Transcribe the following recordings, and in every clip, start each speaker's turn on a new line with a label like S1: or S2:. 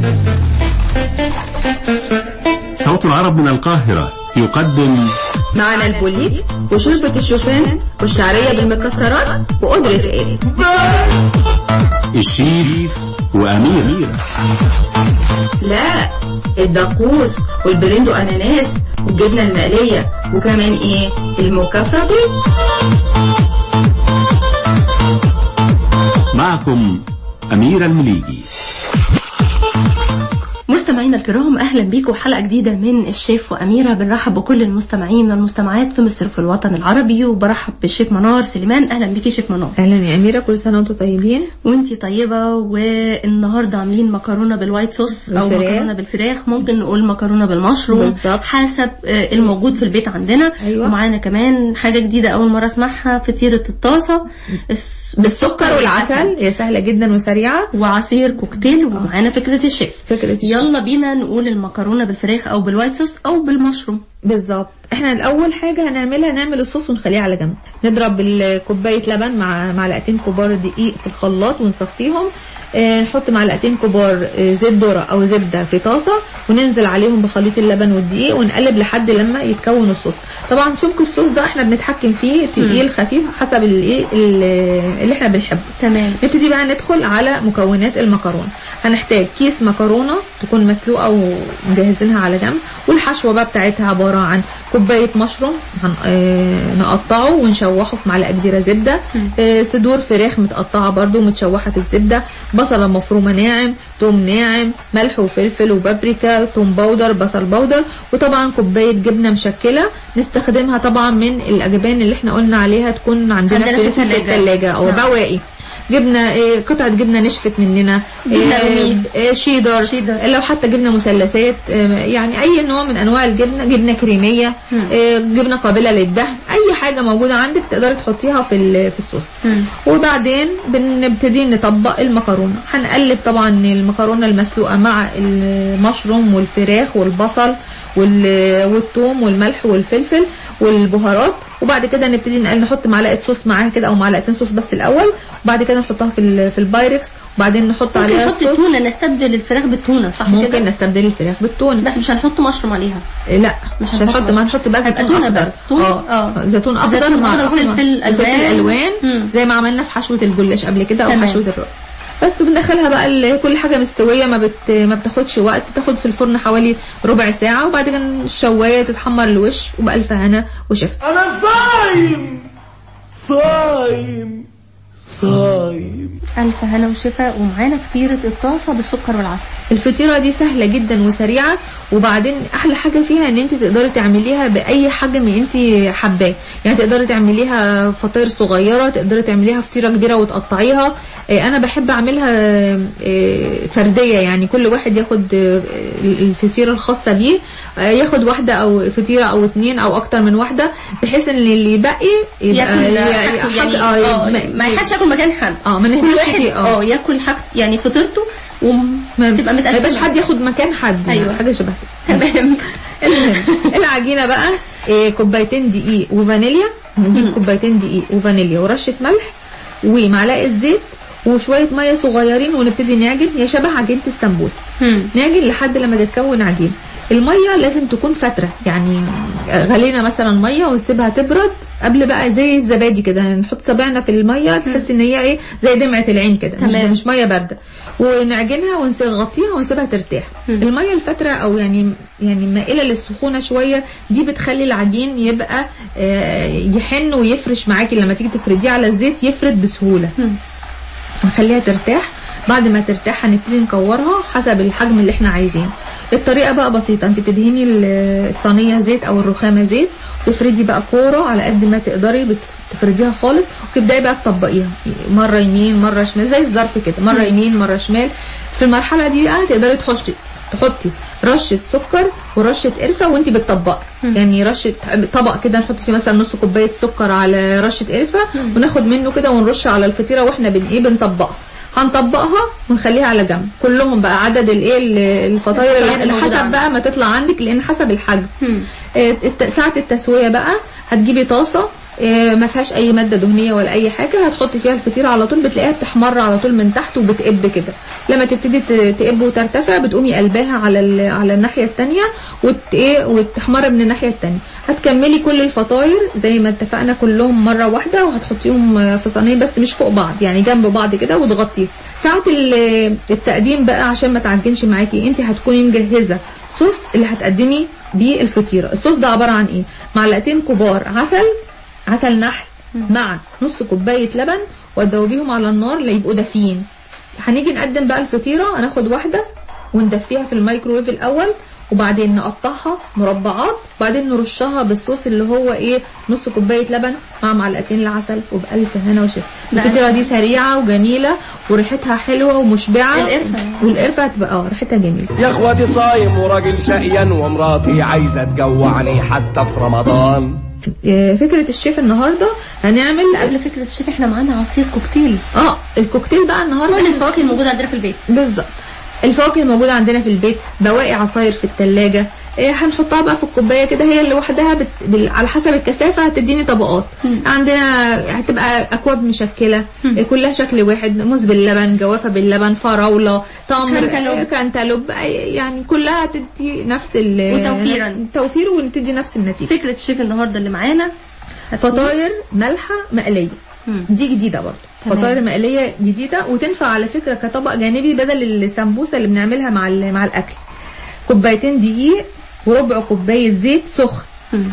S1: صوت العرب من القاهرة يقدم
S2: معنا البوليك وشوربة الشوفان والشعرية بالمكسرات وقدرة ايه
S1: الشيف وأمير
S2: لا الدقوس والبلندو اناناس والجبنة المقلية وكمان ايه المكفرة بيض
S1: معكم أمير المليجي
S3: مستمعينا الكرام اهلا بيكم حلقه جديده من الشيف واميره بنرحب بكل المستمعين والمستمعات في مصر وفي الوطن العربي وبرحب بالشيف منار سليمان اهلا بيكي شيف منار
S2: اهلا يا اميرة كل سنة وانتم طيبين
S3: وانتي طيبه والنهارده عاملين مكرونه بالوايت صوص او
S2: بالفراخ.
S3: مكرونه بالفراخ ممكن نقول مكرونه بالمشروم
S2: بالظبط.
S3: حسب آه، الموجود في البيت عندنا
S2: أيوة.
S3: ومعانا كمان حاجه جديده اول مره اسمعها فطيره الطاسه الس-
S2: بالسكر والعسل هي سهلة جدا وسريعة
S3: وعصير كوكتيل ومعانا فكره الشيف
S2: فكرة الشيف.
S3: يلا بينا نقول المكرونه بالفراخ او بالوايت صوص او بالمشروم
S2: بالظبط احنا الاول حاجه هنعملها نعمل الصوص ونخليه على جنب نضرب الكوبايه لبن مع معلقتين كبار دقيق في الخلاط ونصفيهم اه نحط معلقتين كبار اه زيت ذره او زبده في طاسه وننزل عليهم بخليط اللبن والدقيق ونقلب لحد لما يتكون الصوص طبعا سمك الصوص ده احنا بنتحكم فيه تقيل خفيف حسب الايه ال- اللي احنا بنحبه
S3: تمام
S2: نبتدي بقى ندخل على مكونات المكرونه هنحتاج كيس مكرونه تكون مسلوقه ومجهزينها على جنب والحشوه بقى بتاعتها عباره عن كوبايه مشروم هن... آه... نقطعه ونشوحه في معلقه كبيره زبده آه... صدور فراخ متقطعه برده متشوحه في الزبده بصله مفرومه ناعم توم ناعم ملح وفلفل وبابريكا توم باودر بصل باودر وطبعا كوبايه جبنه مشكله نستخدمها طبعا من الاجبان اللي احنا قلنا عليها تكون عندنا,
S3: عندنا في
S2: في
S3: التلاجة.
S2: الثلاجه او
S3: نعم.
S2: بواقي جبنه إيه، قطعه جبنه نشفت مننا
S3: جبنة
S2: إيه،
S3: رومي.
S2: إيه، شيدر
S3: شيدر.
S2: لو حتى جبنه مثلثات إيه، يعني اي نوع من انواع الجبنه جبنه كريميه إيه، جبنه قابله للدهن اي حاجه موجوده عندك تقدري تحطيها في ال- في الصوص
S3: مم.
S2: وبعدين بنبتدي نطبق المكرونه هنقلب طبعا المكرونه المسلوقه مع المشروم والفراخ والبصل وال- والثوم والملح والفلفل والبهارات وبعد كده نبتدي نقل- نحط معلقه صوص معاها كده او معلقتين صوص بس الاول وبعد كده نحطها في ال- في البايركس وبعدين نحط
S3: ممكن
S2: عليها
S3: نحط
S2: الصوص
S3: تونه نستبدل الفراخ بالتونه صح
S2: ممكن
S3: كده
S2: نستبدل الفراخ بالتونه
S3: بس مش هنحط مشروم عليها
S2: إيه، لا
S3: مش
S2: مش هنحط
S3: هنحط
S2: ما هنحط بس
S3: هيبقى
S2: زيتون
S3: تونة
S2: اخضر
S3: بس. تونة؟
S2: اه
S3: آه.
S2: زيتون اخضر
S3: زيتون
S2: مع
S3: أخضر وفلفل
S2: فلفل
S3: ألوان.
S2: الوان
S3: مم.
S2: زي ما عملنا في حشوه الجلاش قبل كده او
S3: تمام.
S2: حشوه الرق بس بندخلها بقى ال- كل حاجه مستويه ما بت ما بتاخدش وقت تاخد في الفرن حوالي ربع ساعه وبعد كده الشوايه تتحمر الوش وبألف هنا وشفا
S4: انا صايم صايم صايم
S3: الف هنا وشفا ومعانا فطيره الطاسه بالسكر والعسل
S2: الفطيره دي سهله جدا وسريعه وبعدين احلى حاجه فيها ان انت تقدري تعمليها باي حجم انت حباه يعني تقدري تعمليها فطاير صغيره تقدري تعمليها فطيره كبيره وتقطعيها آه، انا بحب اعملها آه، فرديه يعني كل واحد ياخد آه، الفطيره الخاصه بيه آه، ياخد واحده او فطيره او اتنين او اكتر من واحده بحيث ان اللي باقي
S3: ياكل
S2: ي-
S3: حاجته يعني
S2: حد- آه،
S3: آه،
S2: ما-
S3: ما حدش ياكل مكان حد
S2: اه ما
S3: كل
S2: نهتمش
S3: واحد
S2: فيه اه
S3: اه ياكل حاجته يعني فطيرته
S2: ما
S3: وتبقى
S2: ما يبقاش
S3: متقسمه
S2: حد ياخد مكان حد يعني
S3: أيوة.
S2: حاجه شبه كده
S3: تمام
S2: المهم العجينه بقى إيه كوبايتين دقيق وفانيليا نجيب كوبايتين دقيق وفانيليا ورشه ملح ومعلقه زيت وشويه ميه صغيرين ونبتدي نعجن هي شبه عجينه السمبوسه
S3: مم.
S2: نعجن لحد لما تتكون عجين الميه لازم تكون فتره يعني غلينا مثلا ميه ونسيبها تبرد قبل بقى زي الزبادي كده نحط صابعنا في الميه تحس ان هي ايه زي دمعه العين كده مش,
S3: تمام.
S2: مش ميه بارده ونعجنها ونغطيها ونسيبها ترتاح الميه الفتره او يعني يعني مائله للسخونه شويه دي بتخلي العجين يبقى آه، يحن ويفرش معاكي لما تيجي تفرديه على الزيت يفرد بسهوله نخليها ترتاح بعد ما ترتاح هنبتدي نكورها حسب الحجم اللي احنا عايزينه الطريقه بقى بسيطه انت بتدهني الصينيه زيت او الرخامه زيت تفردي بقى كوره على قد ما تقدري بت- تفرديها خالص وتبداي بقى تطبقيها مره يمين مره شمال زي الظرف كده مره يمين مره شمال في المرحله دي بقى تقدري تحطي تحطي رشه سكر ورشه قرفه وانت بتطبقي يعني رشه طبق كده نحط فيه مثلا نص كوبايه سكر على رشه قرفه وناخد منه كده ونرش على الفطيره واحنا بن ايه بنطبقها هنطبقها ونخليها على جنب كلهم بقى عدد الايه ال- الفطاير
S3: الفطاير
S2: اللي
S3: الموجودة
S2: حسب
S3: عندك.
S2: بقى ما تطلع عندك لان حسب الحجم
S3: مم.
S2: آه، الت- ساعة التسوية بقى هتجيبي طاسة آه، ما فيهاش اي ماده دهنيه ولا اي حاجه هتحط فيها الفطيره على طول بتلاقيها بتحمر على طول من تحت وبتقب كده لما تبتدي ت- تقب وترتفع بتقومي قلباها على ال- على الناحيه الثانيه وت ايه وتحمر من الناحيه الثانيه هتكملي كل الفطاير زي ما اتفقنا كلهم مره واحده وهتحطيهم آه، في صينيه بس مش فوق بعض يعني جنب بعض كده وتغطيه ساعه ال- التقديم بقى عشان ما تعجنش معاكي انت هتكوني مجهزه صوص اللي هتقدمي بيه الفطيره الصوص ده عباره عن ايه معلقتين كبار عسل عسل نحل مع نص كوبايه لبن وتدوبيهم على النار ليبقوا دافيين هنيجي نقدم بقى الفطيره هناخد واحده وندفيها في الميكروويف الاول وبعدين نقطعها مربعات وبعدين نرشها بالصوص اللي هو ايه نص كوبايه لبن مع معلقتين العسل وبألف هنا وشفا الفطيره دي سريعه وجميله وريحتها حلوه ومشبعه
S3: القرفة.
S2: والقرفه هتبقى اه ريحتها جميله
S5: يا اخواتي صايم وراجل شقيان ومراتي عايزة تجوعني حتى في رمضان
S2: آه، فكره الشيف النهارده هنعمل
S3: قبل فكره الشيف احنا معانا عصير كوكتيل
S2: اه الكوكتيل بقى النهارده
S3: كل الفواكه الموجوده عندنا في البيت
S2: بالظبط الفواكه الموجودة عندنا في البيت بواقي عصاير في التلاجة إيه هنحطها بقى في الكوبايه كده هي اللي لوحدها بت... بال... على حسب الكثافه هتديني طبقات عندنا هتبقى اكواب مشكله إيه كلها شكل واحد موز باللبن جوافه باللبن فراوله تمر
S3: كانتالوب.
S2: إيه، كانتالوب أي- يعني كلها تدي نفس ال
S3: وتوفيراً.
S2: نفس- توفير وتدي نفس النتيجه
S3: فكره الشيف النهارده اللي معانا هتكون-
S2: فطاير مالحه مقليه
S3: مم.
S2: دي جديده برضه
S3: تمام.
S2: فطاير مقليه جديده وتنفع على فكره كطبق جانبي بدل السمبوسه اللي بنعملها مع ال- مع الاكل كوبايتين دقيق وربع كوبايه زيت سخن
S3: مم.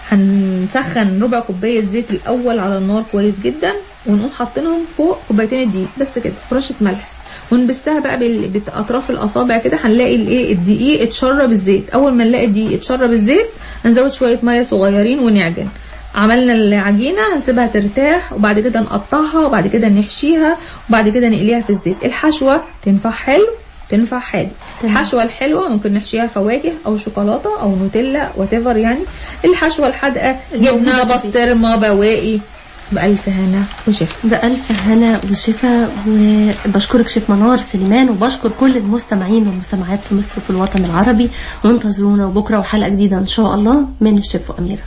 S2: هنسخن ربع كوبايه زيت الاول على النار كويس جدا ونقوم حاطينهم فوق كوبايتين الدقيق بس كده ورشه ملح ونبسها بقى بال- باطراف الاصابع كده هنلاقي الايه الدقيق اتشرب الزيت اول ما نلاقي الدقيق اتشرب الزيت هنزود شويه ميه صغيرين ونعجن عملنا العجينه هنسيبها ترتاح وبعد كده نقطعها وبعد كده نحشيها وبعد كده نقليها في الزيت الحشوه تنفع حلو تنفع حادق
S3: تمام.
S2: الحشوه الحلوه ممكن نحشيها فواكه او شوكولاته او نوتيلا وات يعني الحشوه الحادقه جبنه
S3: الموجودة في البيت.
S2: بسطرمه بواقي بألف هنا وشفا
S3: بألف هنا وشفا وبشكرك شيف منار سليمان وبشكر كل المستمعين والمستمعات في مصر وفي الوطن العربي وانتظرونا وبكره وحلقه جديده ان شاء الله من الشيف واميره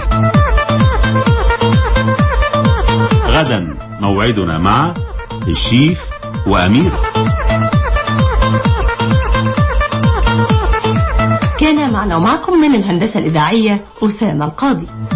S1: غدا موعدنا مع الشيف وأمير
S6: كان معنا ومعكم من الهندسة الإذاعية أسامة القاضي